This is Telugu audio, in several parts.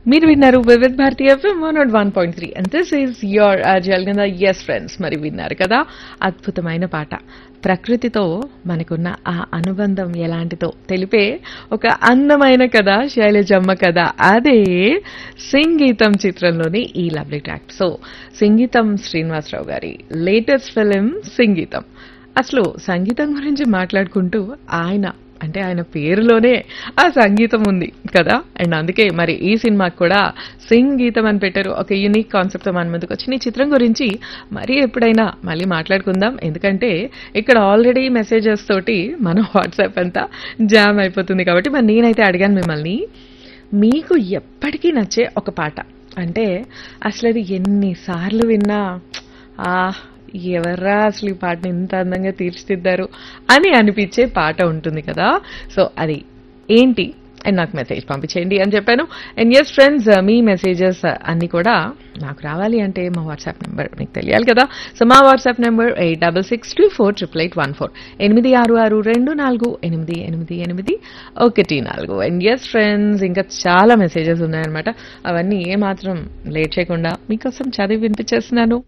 మీరు విన్నారు Vividh Bharati FM one naught one point three and this is your జల్గంద ఎస్ ఫ్రెండ్స్ మరి విన్నారు కదా అద్భుతమైన పాట ప్రకృతితో మనకున్న ఆ అనుబంధం ఎలాంటిదో తెలిపే ఒక అందమైన కథ శైలజమ్మ కథ అదే సంగీతం చిత్రంలోని ఈ లవ్లీ ట్రాక్ సో సంగీతం శ్రీనివాసరావు గారి లేటెస్ట్ ఫిలిం సంగీతం అసలు సంగీతం గురించి మాట్లాడుకుంటూ ఆయన అంటే ఆయన పేరులోనే ఆ సంగీతం ఉంది కదా అండ్ అందుకే మరి ఈ సినిమాకి కూడా సంగీతం అని పెట్టారు ఒక యూనిక్ కాన్సెప్ట్ మన ముందుకు వచ్చిన ఈ చిత్రం గురించి మరి ఎప్పుడైనా మళ్ళీ మాట్లాడుకుందాం ఎందుకంటే ఇక్కడ ఆల్రెడీ మెసేజెస్ తోటి మన వాట్సాప్ అంతా జామ్ అయిపోతుంది కాబట్టి మరి నేనైతే అడిగాను మిమ్మల్ని మీకు ఎప్పటికీ నచ్చే ఒక పాట అంటే అసలు అది ఎన్నిసార్లు విన్నా ఆ ఎవర్రా అసలు ఈ పాటని ఇంత అందంగా తీర్చిదిద్దారు అని అనిపించే పాట ఉంటుంది కదా సో అది ఏంటి అండ్ నాకు మెసేజ్ పంపించేయండి అని చెప్పాను అండ్ ఎస్ ఫ్రెండ్స్ మీ మెసేజెస్ అన్ని కూడా నాకు రావాలి అంటే మా వాట్సాప్ నెంబర్ మీకు తెలియాలి కదా సో మా WhatsApp number eight double six two four triple eight one four ఎనిమిది ఆరు ఆరు రెండు నాలుగు ఎనిమిది ఎనిమిది ఎనిమిది ఒకటి నాలుగు అండ్ ఎస్ ఫ్రెండ్స్ ఇంకా చాలా మెసేజెస్ ఉన్నాయన్నమాట అవన్నీ ఏమాత్రం లేట్ చేయకుండా మీకోసం చదివి వినిపించేస్తున్నాను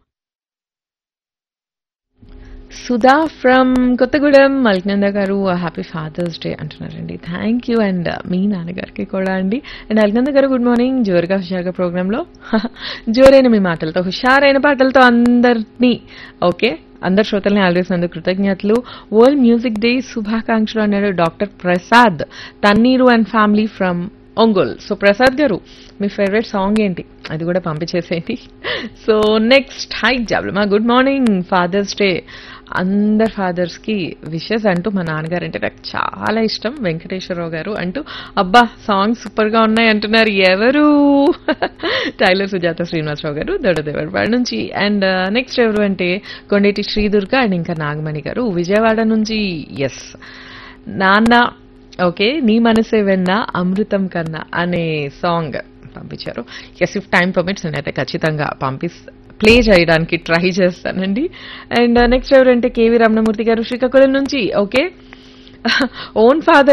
Sudha from Kothagudem Malkinanda garu happy father's day అంటున్నారండి థ్యాంక్ యూ అండ్ మీ నాన్నగారికి కూడా అండి అండ్ అల్కినంద గారు గుడ్ మార్నింగ్ జోరుగా హుషారుగా ప్రోగ్రాంలో జోరైన మీ మాటలతో హుషారైన పాటలతో అందరినీ ఓకే అందరు శ్రోతల్ని ఆలోచిస్తున్నందుకు కృతజ్ఞతలు వరల్డ్ మ్యూజిక్ డే శుభాకాంక్షలు అన్నాడు doctor Prasad Thanneeru and family from Ongole so Prasad garu మీ ఫేవరెట్ సాంగ్ ఏంటి అది కూడా పంపించేసేయండి సో నెక్స్ట్ హై జాబ్లు మా గుడ్ మార్నింగ్ ఫాదర్స్ డే అందరు ఫాదర్స్కి విషెస్ అంటూ మా నాన్నగారు అంటే నాకు చాలా ఇష్టం వెంకటేశ్వరరావు గారు అంటూ అబ్బా సాంగ్స్ సూపర్గా ఉన్నాయి అంటున్నారు ఎవరు టైలర్ సుజాత శ్రీనివాసరావు గారు దొడదేవరపాడు నుంచి అండ్ నెక్స్ట్ ఎవరు అంటే కొండేటి శ్రీదుర్గ అండ్ ఇంకా నాగమణి గారు విజయవాడ నుంచి ఎస్ నాన్న ఓకే నీ మనసే వెన్న అమృతం కన్నా అనే సాంగ్ పంపించారు ఎస్ ఇఫ్ టైం పర్మిట్స్ నేనైతే ఖచ్చితంగా పంపిస్ ప్లే చేయడానికి ట్రై చేస్తానండి అండ్ నెక్స్ట్ ఎవరంటే కేవీ రమణమూర్తి గారు శ్రీకాకుళం నుంచి ఓకే ఓన్ ఫాదర్